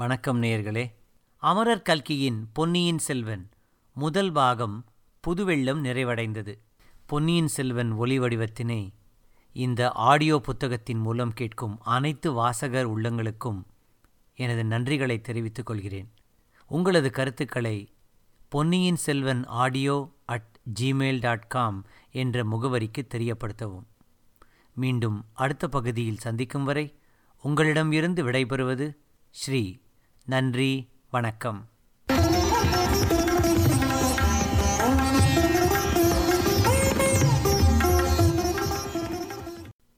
வணக்கம் நேயர்களே அமரர் கல்கியின் பொன்னியின் செல்வன் முதல் பாகம் புதுவெள்ளம் நிறைவடைந்தது பொன்னியின் செல்வன் ஒலி வடிவத்தினை இந்த ஆடியோ புத்தகத்தின் மூலம் கேட்கும் அனைத்து வாசகர் உள்ளங்களுக்கும் எனது நன்றிகளை தெரிவித்துக் கொள்கிறேன் உங்களது கருத்துக்களை Ponniyin Selvan audio at Gmail dot com என்ற முகவரிக்கு தெரியப்படுத்தவும் மீண்டும் அடுத்த பகுதியில் சந்திக்கும் வரை உங்களிடம் இருந்து விடைபெறுவது ஸ்ரீ நன்றி வணக்கம்